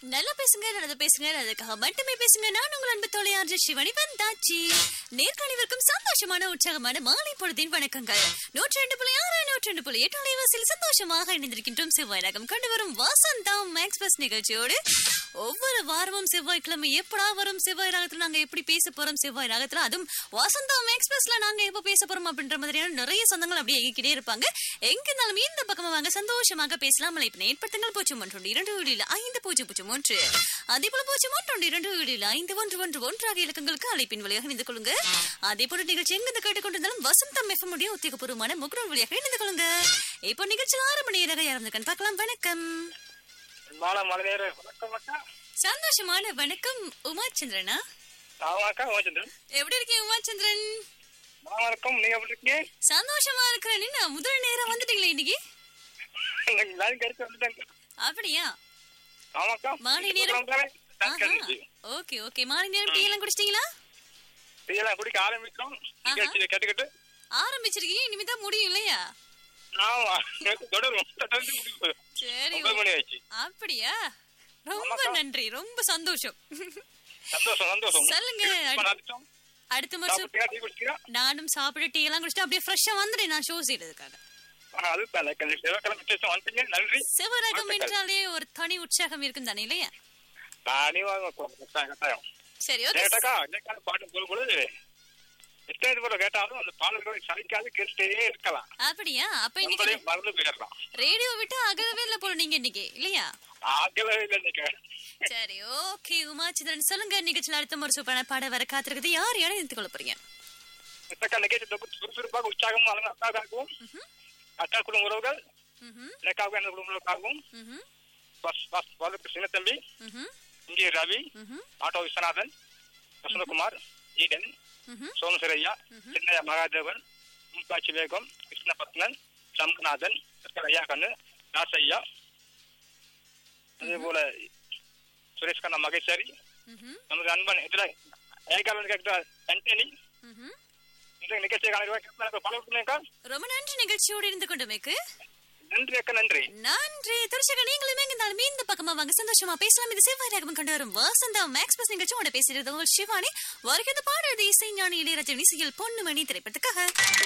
நல்லா பேசுங்க நல்லது பேசுங்க அதுக்காக மட்டுமே பேசுங்க நான் உங்கள் அன்பு தோழியார் சிவனி வந்தாச்சு நேர்காணவிற்கும் சந்தோஷமான உற்சாகமான மாலை பொழுதின் வணக்கங்கள் நூற்றி ரெண்டு புள்ளி ஆறு நூற்றி ரெண்டு புள்ளி எட்டு அலைவாசியில் சந்தோஷமாக இணைந்திருக்கின்றோம் செவ்வாய் ரகம் கண்டு வரும் வசந்தம் எக்ஸ்பிரஸ் நிகழ்ச்சியோடு ஒவ்வொரு வாரமும் செவ்வாய்க்கிழமை எப்படா வரும் செவ்வாய் ராகத்துல நாங்க எப்படி பேச போறோம் செவ்வாய் ராகத்துல அதுவும் வசந்தம் எக்ஸ்பிரஸ்ல நாங்க எப்ப பேச போறோம் அப்படின்ற மாதிரியான நிறைய சொந்தங்கள் அப்படியே எங்கிட்டே இருப்பாங்க எங்க இருந்தாலும் இந்த பக்கமா வாங்க சந்தோஷமாக பேசலாம் அழைப்பு ஏற்படுத்துங்கள் பூஜ்ஜியம் ஒன்று இரண்டு வீடியில் ஐந்து பூஜ்ஜியம் பூஜ்ஜியம் ஒன்று அதே போல பூஜ்ஜியம் ஒன்று இரண்டு வீடியில் ஐந்து ஒன்று ஒன்று ஒன்று ஆகிய இலக்கங்களுக்கு அழைப்பின் வழியாக இணைந்து கொள்ளுங்க அதே போல நிகழ்ச்சி எங்கிருந்து கேட்டுக்கொண்டிருந்தாலும் வசந்தம் எஃப்எம் உடைய உத்தியோகபூர்வமான முகநூல் வழியாக இணைந்து கொள்ளுங்க இப்போ நிகழ்ச்சி ஆறு மணி நேரம் யாருந்துக்கன்னு பார்க்கலாம் வணக்கம் மாலை மலை நேர வணக்கம் அக்கா சந்தோஷமான வணக்கம் உமாச்சந்திரனா ஆமாக்கா ஓச்சந்திரன் எப்படி இருக்கீங்க உமாச்சந்திரன் வணக்கம் நீங்க எப்படி இருக்கீங்க சந்தோஷமா இருக்கிறேன்னு நான் முதல் நேரம் வந்துட்டீங்களே இன்னைக்கு லைன் கிடைச்சு வந்துட்டாங்க அப்படியா ஆமாக்கா மாலை நேரம். லைன் கிடைச்சு ஓகே ஓகே மாலை நேரம் டீ எல்லாம் குடிச்சிட்டீங்களா டீயெல்லாம் குடிக்க ஆரம்பிச்சோம் நிகழ்ச்சியை கேட்டுக்கிட்டு ஆரம்பிச்சிருக்கீங்க இனிமேதான் முடியும் இல்லையா ஆமா தொடரும் தொடர்ந்து முடிக்க போகுது. சரி ஒன்பது மணி ஆயிடுச்சு அப்படியா ரொம்ப ஆமாக்கா. நன்றி ரொம்ப சந்தோஷம் சந்தோஷம் சந்தோஷம் சொல்லுங்க இப்ப அடு- நடத்தோம். அடுத்த வருஷம் சாப்பிட்டீங்களா, டீ குடிச்சீங்களா? நானும் சாப்பிட்டு டீ எல்லாம் குடிச்சிட்டு அப்படியே ஃப்ரெஷ்ஷா வந்துட்டேன் நான் ஷோ செய்யறதுக்காக ஆ, அது தானே. கண்டிப்பா. செவ்வாய்க்கிழமை விசேஷம் வந்துட்டீங்க. நன்றி சிவரகம் வாழ்த்துக்கள். என்றாலே ஒரு தனி உற்சாகம் இருக்கும் தானே இல்லையா நானே வாங்க கட்டாயம், கட்டாயம். சரி ஓகே கேட்டாக்கா இன்னைக்கான பாட்டு போகும் பொழுது எத்தனை போல கேட்டாலும் அந்த பாடல்களை சலிக்காது கேட்டுட்டே இருக்கலாம் அப்படியா அப்ப இன்னைக்கு நம்மளே மறந்து போயிடலாம் ரேடியோ விட்டு அகலவே இல்ல போல நீங்க இன்னைக்கு இல்லையா ஆகவே இல்லை இன்னைக்கு சரி ஓகே உமாச்சந்திரன் சொல்லுங்க நிகழ்ச்சியில் அடுத்த ஒரு சூப்பரான பாட வர காத்திருக்குது யார் யாரும் எடுத்துக் கொள்ள போறீங்க இத்தக்க நிகழ்ச்சி தொகுத்து சுறுசுறுப்பாக உற்சாகமும் அதன் அக்காவுக்காகவும் அக்கா குடும்ப உறவுகள் ம்ஹும், எனக்காகவும் எனது குடும்ப உறவுக்காகவும் ம்ஹும், பஸ் பஸ் வலுப்பு சின்னத்தம்பி ம்ஹும், இங்கே ரவி ம்ஹும், ஆட்டோ விஸ்வநாதன் வசந்தகுமார் ஈடன் ம்ஹும். சோமசுரையா சின்னையா மகாதேவன் மும்பாட்சி வேகம் கிருஷ்ணபத்மன் சம்பநாதன் ஐயா கண்ணு ராசையா அதே போல சுரேஷ் கண்ணா மகேஸ்வரி ம்ஹும், நமது அன்பன் இதுல ஏகாவன் கேட்ட ஆண்டனி ம்ஹும். இந்த நிகழ்ச்சியை காண பல ரொம்ப நன்றி நிகழ்ச்சியோடு இருந்து கொண்டமைக்கு நன்றி அக்கா நன்றி நன்றி திருச்சக நீங்களுமே இருந்தாலும் இந்த பக்கமா வாங்க சந்தோஷமா பேசலாம் இது செவ்வாய் ரகம் கொண்டு வரும் வசந்தா மேக்ஸ்பிரஸ் நிகழ்ச்சி உட பேசுறது உங்கள் சிவானி வருகிறது பாடுறது இசை ஞானி இளையராஜன் இசையில் பொன்னுமணி திரைப்படத்துக்காக